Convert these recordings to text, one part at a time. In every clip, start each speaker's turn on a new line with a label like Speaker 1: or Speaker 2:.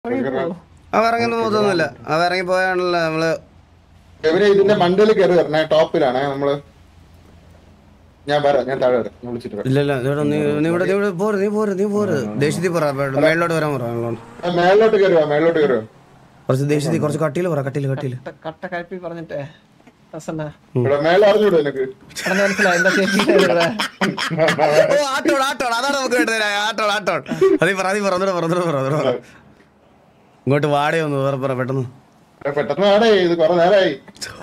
Speaker 1: അവ ഇറങ്ങുന്ന പോകുന്നില്ല അവ ഇറങ്ങി പോയാണല്ലോ നമ്മള്
Speaker 2: ഇവര് ഇതിന്റെ മണ്ടയിൽ കയറി വരണേ ടോപ്പിലാണേ നമ്മള് ഞാൻ വരാം ഞാൻ താഴെ വരാം ഞാൻ വിളിച്ചിട്ട് വരാം
Speaker 1: ഇല്ല ഇല്ല ഇവിടെ നീ നീ ഇവിടെ നീ ഇവിടെ പോര് നീ പോര് നീ പോര് ദേശത്തിൽ പറ മേളിലോട്ട് വരാൻ പറ മേളിലോട്ട്.
Speaker 2: ആ, മേളിലോട്ട് കയറുവാ മേളിലോട്ട് കയറുവാ
Speaker 1: കുറച്ച് ദേശത്തിൽ കുറച്ച് കട്ടിയിൽ പറ കട്ടിയിൽ കട്ടിയിൽ
Speaker 3: കട്ട കഴപ്പി പറഞ്ഞിട്ടേ പ്രസന്ന
Speaker 2: ഇവിടെ മേലെ അറിഞ്ഞൂടെ എനിക്ക്
Speaker 3: പറഞ്ഞ മനസ്സിലായി എന്താ ചേച്ചി ഇവിടെ
Speaker 1: ഓ ആട്ടോൾ ആട്ടോൾ അതാണ് നമുക്ക് വേണ്ടത് ആട്ടോൾ ആട്ടോൾ അതീ പറ അതീ പറ ഒന്നൂടെ പറ ഒന്നൂടെ പറ ഒന്നൂടെ പറ ഇങ്ങോട്ട് വാടയോ ഒന്ന് വേറെ പറ പെട്ടെന്ന്
Speaker 2: എടാ, പെട്ടെന്ന് ആടേ ഇത് കൊറേ നേരമായി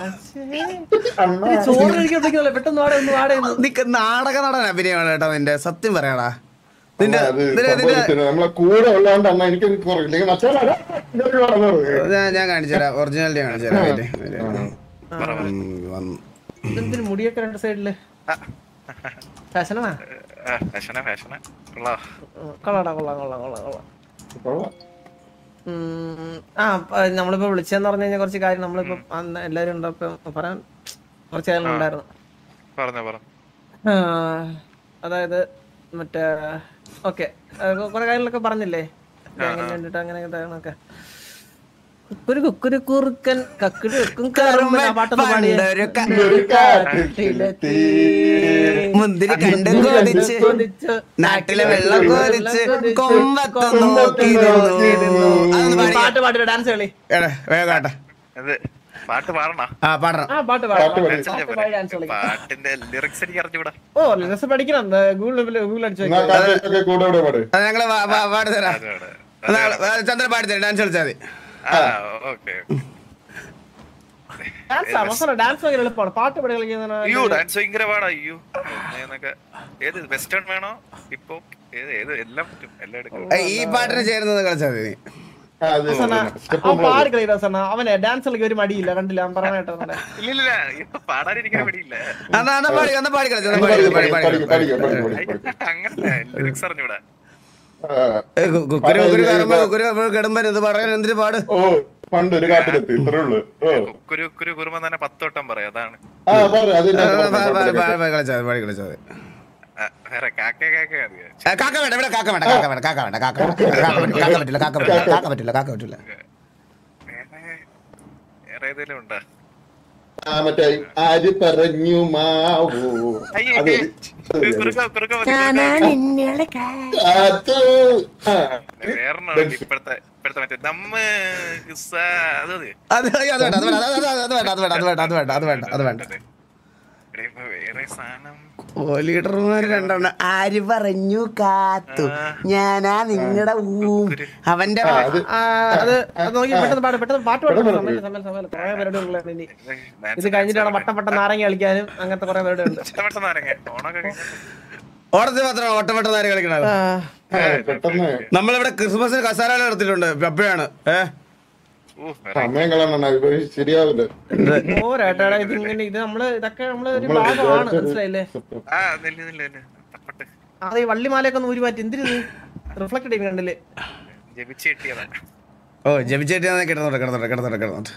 Speaker 3: ഈ ചോറ് കഴിക്കുമ്പോഴേക്കല്ലേ പെട്ടെന്ന് വാടേ ഒന്ന് വാടേ ഒന്ന്
Speaker 1: നിക്ക് നാടക നടൻ അഭിനയമാണ് കേട്ടോ നിന്റെ സത്യം പറയടാ നിന്റെ
Speaker 2: അത്
Speaker 1: നിന്റെ നിന്റെ
Speaker 2: സംഭവിച്ചത് നമ്മളെ കൂടെ ഉള്ളതുകൊണ്ട് അമ്മ എനിക്ക് കുറവില്ല ഇല്ലെങ്കിൽ മറ്റേ ആരാ? ഇതൊക്കെ വളർന്നു തുടങ്ങി.
Speaker 1: ഞാൻ ഞാൻ കാണിച്ചു തരാം ഒറിജിനാലിറ്റി കാണിച്ചു തരാം wait, wait. ഉം, വന്നു
Speaker 3: ഇതെന്തിന് മുടിയൊക്കെ രണ്ട് സൈഡില് ഫാഷനാ
Speaker 4: ഫാഷന ഫാഷന കൊള്ളാം
Speaker 3: കൊള്ളാടാ കൊള്ളാം കൊള്ളാം കൊള്ളാം കൊള്ളാം
Speaker 2: കൊള്ളാം.
Speaker 3: ഉം, ആ പ- നമ്മളിപ്പോ വിളിച്ചെന്ന് പറഞ്ഞു കഴിഞ്ഞാൽ കുറച്ച് കാര്യം നമ്മളിപ്പോ അന്ന് എല്ലാരും ഉണ്ടപ്പോ പറയാൻ കുറച്ച് കാര്യങ്ങൾ ഉണ്ടായിരുന്നു
Speaker 4: പറഞ്ഞോ പറഞ്ഞു
Speaker 3: ആ, അതായത് മറ്റേ ഓക്കെ കുറെ കാര്യങ്ങളൊക്കെ പറഞ്ഞില്ലേ അങ്ങനെ കണ്ടിട്ട് അങ്ങനെ ഇതാണൊക്കെ കുക്കുരു കുക്കുരു കുറുക്കൻ കക്കുരു വെക്കും കറുമ്പൻ ആ പാട്ടൊന്ന് പാടിയേ
Speaker 1: പണ്ടൊരു ക-
Speaker 2: ഒരു കാട്ടിലെത്തി.
Speaker 1: മുന്തിരി കണ്ട് കൊതിച്ച്
Speaker 3: കൊതിച്ച്
Speaker 1: നാട്ടിലെ വെള്ളം കൊതിച്ച് കൊമ്പത്ത് നോക്കി നിന്നു അതൊന്ന് പാടി
Speaker 3: പാട്ട് പാടി ഡാൻസ് കളി
Speaker 1: എടാ വേഗം ആട്ടെ
Speaker 4: അത് പാട്ട് പാടണ
Speaker 1: ആ പാടണം
Speaker 3: ആ പാട്ട് പാടി
Speaker 2: പാട്ട് പാടി.
Speaker 3: പാട്ട് പാടി ഡാൻസ് കളി
Speaker 4: പാട്ടിന്റെ ലിറിക്സ് എനിക്ക് അറിഞ്ഞൂടാ
Speaker 3: ഓ ലിനസ് പഠിക്കണം ഗൂഗിൾ ഗൂഗിൾ അടിച്ചു
Speaker 2: എന്നാ കാട്ടിലൊക്കെ കൂടെ ഇവിടെ പാട്
Speaker 1: അത് ഞങ്ങള് വാ- വാ- പാടി തരാം
Speaker 4: അതോടെ
Speaker 1: എന്നാ, ആ, ചന്ദ്രൻ പാടി തരാം ഡാൻസ് കളിച്ചാൽ മതി
Speaker 4: ആ ഓക്കെ
Speaker 3: ഡാൻസ് അവസരം ഡാൻസ് ഭയങ്കര എളുപ്പമാണ് പാട്ട് പാടി കളിക്കുന്ന
Speaker 4: അയ്യോ ഡാൻസ് ഭയങ്കര പാടാ അയ്യോ എന്നൊക്കെ ഏത് വെസ്റ്റേൺ വേണോ ഇപ്പൊ ഏത് ഏത് എല്ലാം പറ്റും എല്ലാം എടുക്കും
Speaker 1: ഏയ്, ഈ പാട്ടിന് ചേരുന്നത് കളിച്ചാൽ മതി
Speaker 2: ആ, അത് സ്റ്റെപ്പ്
Speaker 3: അവൻ പാടി കളി രസന അവനെ ഡാൻസ് കളിക്കാൻ ഒരു മടിയില്ല കണ്ടില്ല അവൻ പറഞ്ഞ കേട്ടോ അവനെ.
Speaker 4: ഇല്ലില്ല ഇപ്പൊ പാടാനിരിക്കാൻ പേടിയില്ല
Speaker 1: എന്നാ എന്നാ പാടി എന്നാ പാടി കളിച്ചാൽ പാടി
Speaker 2: പഠിക്കും,
Speaker 1: പാടി പാടി
Speaker 2: പഠിക്കും, പഠിക്കും, പഠിക്കും, പഠിക്കും, പഠിക്കും.
Speaker 4: അങ്ങനെ ലിറിക്സ് അറിഞ്ഞൂടാ
Speaker 2: ആ,
Speaker 1: ഏ, കു- കുക്കുരു കുക്കുരു കയറുമ്പോ കുക്കുരു കിടുമ്പോ ഇത് പറയാൻ എന്തിനു പാട്
Speaker 2: ഓ പണ്ട് ഒരു കാട്ടിലെത്തി ഇത്രേ ഉള്ളു ഓ
Speaker 4: കുരു കുരു കുറുമ തന്നെ പത്ത് വട്ടം പറയാം അതാണ്
Speaker 2: ആ പറ അതിന്റെ
Speaker 1: കളിച്ചാൽ മതി പാടി കളിച്ചാൽ മതി
Speaker 4: ആ, വേറെ കാക്ക കാക്ക മതിയോ
Speaker 1: ഏ, കാക്ക വേണ്ട ഇവിടെ കാക്ക വേണ്ട കാക്ക വേണ്ട കാക്ക വേണ്ട കാക്ക വേണ്ട കാക്ക പറ്റില്ല കാക്ക പറ്റില്ല കാക്ക പറ്റില്ല കാക്ക പറ്റില്ല കാക്ക പറ്റില്ല
Speaker 4: വേറെ വേറെ ഏതെങ്കിലും ഉണ്ടോ
Speaker 2: ആ മറ്റേ ആര് പറഞ്ഞു മാവൂ
Speaker 4: അയ്യേ
Speaker 2: അത്
Speaker 4: കുറുക്ക കുറുക്ക മതി, കുറുക്ക.
Speaker 2: അത് ആ,
Speaker 4: വേറൊരെണ്ണം ഇപ്പഴത്തെ ഇപ്പഴത്തെ മറ്റേ നമ്മ കിസ്സ അത് മതി
Speaker 1: അത് അയ്യോ, അത് വേണ്ട അത് വേണ്ട അത് വേണ്ട അത് വേണ്ട അത് വേണ്ട അത് വേണ്ട അത് വേണ്ട അത് വേണ്ട അത് വേണ്ട
Speaker 4: എടേ, ഇപ്പൊ വേറെ സാധനം
Speaker 1: ഓ ലീഡർമാര് രണ്ടെണ്ണം ആര് പറഞ്ഞു കാത്തു ഞാനാ നിങ്ങളുടെ ഊം അവന്റെ
Speaker 2: ആ, അത്
Speaker 3: ആ, അത് അത് നോക്കി പെട്ടെന്ന് പാട് പെട്ടെന്ന് പാട്ട് പാടും സമയം സമയം സമയം കുറെ പരിപാടികളുള്ള ഇനി ഇത് കഴിഞ്ഞിട്ട് വേണം വട്ടം വട്ടം നാരങ്ങ കളിക്കാനും അങ്ങനത്തെ കുറെ പരിപാടി ഉണ്ട്
Speaker 4: ഇഷ്ടപ്പെട്ട നാരങ്ങ ഓണൊക്കെ കഴിഞ്ഞാ
Speaker 1: ഓണത്തിന് മാത്രമാണ് ഒട്ടപ്പെട്ട നേരം കളിക്കണത്
Speaker 2: ആ, പെട്ടെന്ന്
Speaker 1: നമ്മളിവിടെ ക്രിസ്മസിന് കസാര എടുത്തിട്ടുണ്ട് അപ്പോഴാണ് ഏ
Speaker 4: ഊ, വേറെ
Speaker 2: സമയം കളയണം ഇപ്പൊ ശരിയാവില്ല
Speaker 3: ഓരേട്ടാ ഇത് ഇങ്ങനെ ഇത് നമ്മള് ഇതൊക്കെ നമ്മള് ഒരു
Speaker 2: നമ്മള്
Speaker 3: ഭാഗമാണ്
Speaker 2: വിചാരിച്ചത്
Speaker 3: മനസ്സിലായില്ലേ
Speaker 4: ആ നെല്ല് നെല്ല് നെല്ല് തപ്പട്ട്
Speaker 3: അത് ഈ വള്ളിമാലയൊക്കെ ഒന്ന് ഊരി മാറ്റി എന്തിനു റിഫ്ലക്ട് ചെയ്യും കണ്ടില്ലേ
Speaker 4: ജപിച്ച് കിട്ടിയതാ
Speaker 1: ഓ ജപിച്ചേട്ടി കിടന്നോട്ടെ കിടന്നോട്ടെ കിടന്നോട്ടെ കിടന്നോട്ടെ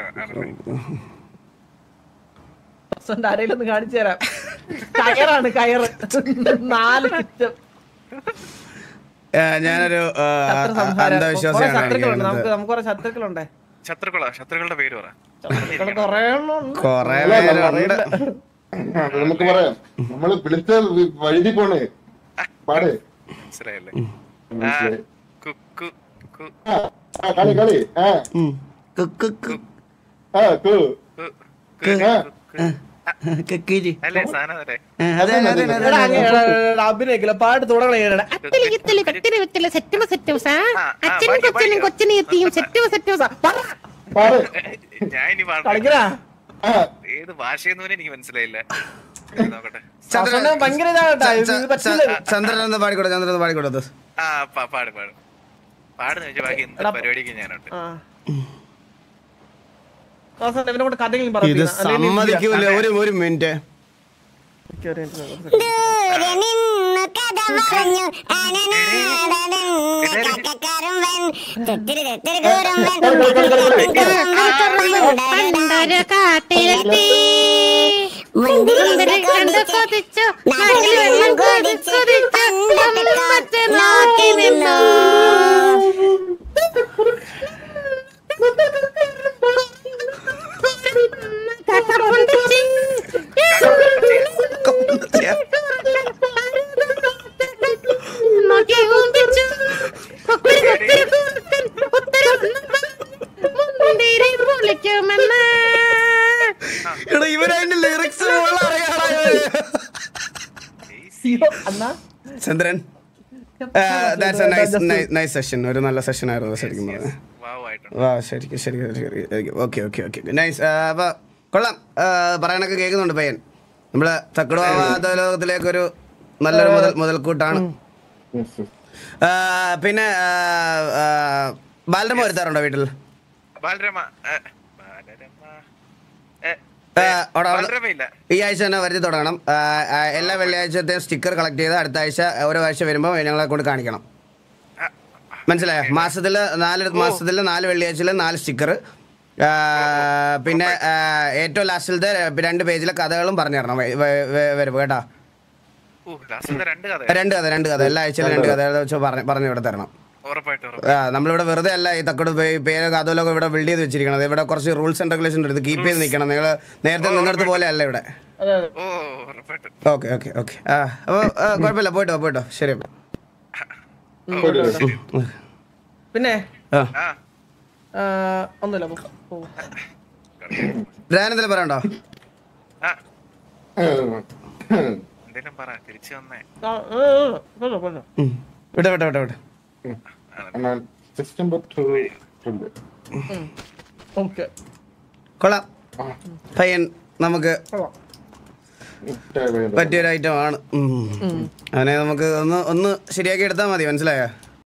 Speaker 3: പ്രസിഡന്റ് ആരെങ്കിലും ഒന്ന് കാണിച്ചു തരാം കയറാണ് കയറ് നാല് ചുറ്റം
Speaker 1: ഏ, ഞാനൊരു ആ,
Speaker 3: ശത്രു സംഹാരം കുറെ
Speaker 1: അന്ധവിശ്വാസിയാണ്
Speaker 3: ശത്രുക്കളുണ്ട് നമുക്ക്
Speaker 1: എനിക്ക്
Speaker 3: നമുക്ക് കുറെ ശത്രുക്കളുണ്ട്
Speaker 4: ശത്രുക്കളാ ശത്രുക്കളുടെ പേര് പറ
Speaker 3: ശത്രുക്കൾ കുറെ എണ്ണം ഉണ്ട്.
Speaker 1: കൊറേ
Speaker 2: അല്ല, അല്ല,
Speaker 1: പേരുണ്ട്
Speaker 2: ആ, അത് നമുക്ക് പറയാം നമ്മള് വിളിച്ച വി- വഴുതി പോണേ പാടേ
Speaker 4: മനസ്സിലായല്ലേ ആ
Speaker 2: മനസ്സിലായി.
Speaker 4: കുക്കു കു
Speaker 2: ആ, ആ, കളി കളി ആ
Speaker 1: ഉം. കുക്ക് കു-
Speaker 2: ആ കു
Speaker 4: കു കു
Speaker 2: ആ.
Speaker 4: കു.
Speaker 1: കിക്കിരി.
Speaker 4: അല്ലേ സാധനം അതെ
Speaker 1: ഏ, അതെ, അതെ, അതെ, അതെ,
Speaker 3: എടാ,
Speaker 1: അതെ.
Speaker 3: അങ്ങ് എടാ, എടാ, എടാ, അഭിനയിക്കില്ല പാട്ട് തുടങ്ങണേ
Speaker 5: അത്തിരി കിത്തല് കത്തിരി വിത്തല് സെറ്റും സെറ്റും സാ
Speaker 4: ആ, ആ,
Speaker 5: അച്ഛനും
Speaker 4: പാടി,
Speaker 5: കൊച്ചനും
Speaker 4: പാടി.
Speaker 5: കൊച്ചിനും എത്തിയും സെറ്റും സെറ്റും സാ
Speaker 2: പാട്
Speaker 4: ഞാൻ ഇനി പാടാം
Speaker 3: കളിക്കടാ
Speaker 2: ആ
Speaker 4: ഏത് ഭാഷയെന്ന് പോലും എനിക്ക് മനസ്സിലായില്ല ഇത് നോക്കട്ടെ
Speaker 1: ചന്ദ്രൻ
Speaker 3: പ്രസന്ന ഭയങ്കര ഇതാകട്ടാ ഇത്
Speaker 1: ച-
Speaker 3: പറ്റില്ല
Speaker 1: ച- ചന്ദ്രൻ ഒന്ന് പാടിക്കോട്ടെ ചന്ദ്രൻ ഒന്ന് പാടിക്കോട്ടെ
Speaker 4: ആ പാ- പാട് പാട് പാടുന്ന വെച്ചാൽ ബാക്കി എന്ത്
Speaker 3: എടാ,
Speaker 4: പരിപാടിക്ക് ഞാനുണ്ട്
Speaker 3: ആ പ്രസന്ന ഇവനെ കൊണ്ട് കഥകളും
Speaker 1: ഇത്
Speaker 3: പറഞ്ഞു
Speaker 1: സമ്മതിക്കൂല ഒരു ഒരു മിനിറ്റ്
Speaker 5: ദൂരെ നിന്ന് കഥ പറഞ്ഞു അനനാടനൻ കക്കക്കറുമ്പൻ തെത്തിരി തെത്തിരി കുറുമ്പൻ പണ്ടൊരു കാട്ടിലെത്തി മുന്തിരി കണ്ടു കൊതിച്ചു നാട്ടിൽ വെള്ളം കൊതിച്ചു കൊതിച്ചു നോക്കി നിന്നു
Speaker 3: എന്നാ
Speaker 1: Chandran that's a nice nice session ഒരു നല്ല സെഷൻ ആയിരുന്നു ശരിക്കും പറഞ്ഞാൽ
Speaker 4: വാവ് ആയിട്ടുണ്ട്
Speaker 1: വാ ശരിക്കും ശരിക്കും ശരിക്കും ഓക്കെ ഓക്കെ ഓക്കെ നൈസ് അപ്പോൾ കൊള്ളാം ആ, പറയണൊക്കെ കേൾക്കുന്നുണ്ട് പയ്യൻ നമ്മള് തക്കടുവാദ ലോകത്തിലേക്കൊരു നല്ലൊരു മുതൽ മുതൽക്കൂട്ടാണ്
Speaker 2: Yes, yes.
Speaker 1: ആ, പിന്നെ ആ, ആ, ബാലരമ വരുത്താറുണ്ടോ വീട്ടിൽ
Speaker 4: ബാലരമ ഏ, ബാലരമ ഏ,
Speaker 1: ആ, അവിടെ- അവിടെ-
Speaker 4: ബാലരമ ഇല്ല
Speaker 1: ഈ ആഴ്ച തന്നെ വരുത്തി തുടങ്ങണം ആ, ആ, എല്ലാ വെള്ളിയാഴ്ചത്തെയും സ്റ്റിക്കർ കളക്ട് ചെയ്ത് അടുത്ത ആഴ്ച ഓരോ ആഴ്ച വരുമ്പോൾ ഞങ്ങളെ കൊണ്ട് കാണിക്കണം
Speaker 4: ആ,
Speaker 1: മനസ്സിലായോ മാസത്തില് നാല് മാസത്തില് നാല് വെള്ളിയാഴ്ചയില് നാല് സ്റ്റിക്കർ പിന്നെ ആ, ഏറ്റവും ലാസ്റ്റിലത്തെ രണ്ട് പേജിലെ കഥകളും പറഞ്ഞു തരണം വ- വ- വ- വരും കേട്ടോ
Speaker 4: ഓ ലാസ്റ്റത്തെ രണ്ട് കഥ
Speaker 1: രണ്ട് കഥ രണ്ട് കഥ എല്ലാ ആഴ്ചയിലും രണ്ട് കഥ വെച്ച് പറഞ്ഞു പറഞ്ഞു ഇവിടെ തരണം
Speaker 4: ഉറപ്പായിട്ടും ഉറപ്പായിട്ടും.
Speaker 1: ആ, നമ്മളിവിടെ വെറുതെ അല്ല ഈ തക്കട് പേ- പേര് കഥകളൊക്കെ ഇവിടെ ബിൽഡ് ചെയ്ത് വെച്ചിരിക്കണത് ഇവിടെ കുറച്ച് റൂൾസ് ആൻഡ് റെഗുലേഷൻ ഉണ്ട് കീപ്പ് ചെയ്ത് നിൽക്കണം നിങ്ങൾ നേരത്തെ നിന്നിടത്ത് പോലെ അല്ല ഇവിടെ
Speaker 3: അതെ അതെ
Speaker 4: ഓ ഉറപ്പായിട്ടും
Speaker 1: ഓക്കെ ഓക്കെ ഓക്കെ ആ അപ്പോൾ കുഴപ്പമില്ല പോയിട്ടോ പോയിട്ടോ ശരി അപ്പോൾ
Speaker 2: പോയിട്ട് വരാം.
Speaker 3: പിന്നെ
Speaker 1: ആ
Speaker 4: ആ
Speaker 3: ആ, ഒന്നുമില്ല പോ. പോ.
Speaker 1: രാനെന്തെങ്കിലും പറയണ്ടോ
Speaker 4: ആ
Speaker 2: ഉം.
Speaker 4: എന്തേലും പറ തിരിച്ചു വന്നേ
Speaker 3: ആ, ഏ, ഏ, കൊള്ളു, കൊള്ളു.
Speaker 1: ഉം. വിട്ടോ വിട്ടോ വിട്ടോ വിട്ടോ
Speaker 2: എന്നാൽ സെപ്റ്റംബർ ടു ഉണ്ട്.
Speaker 3: ഉം. ഓക്കെ
Speaker 1: കൊള്ളാം
Speaker 2: ആ,
Speaker 1: പയ്യൻ നമുക്ക്
Speaker 3: കൊള്ളാം.
Speaker 2: ഇട്ടേ വേണ്ട.
Speaker 1: പറ്റിയൊരു ഐറ്റം ആണ് ഉം. അവനെ നമുക്ക് ഒന്ന് ഒന്ന് ശരിയാക്കി എടുത്താൽ മതി മനസ്സിലായോ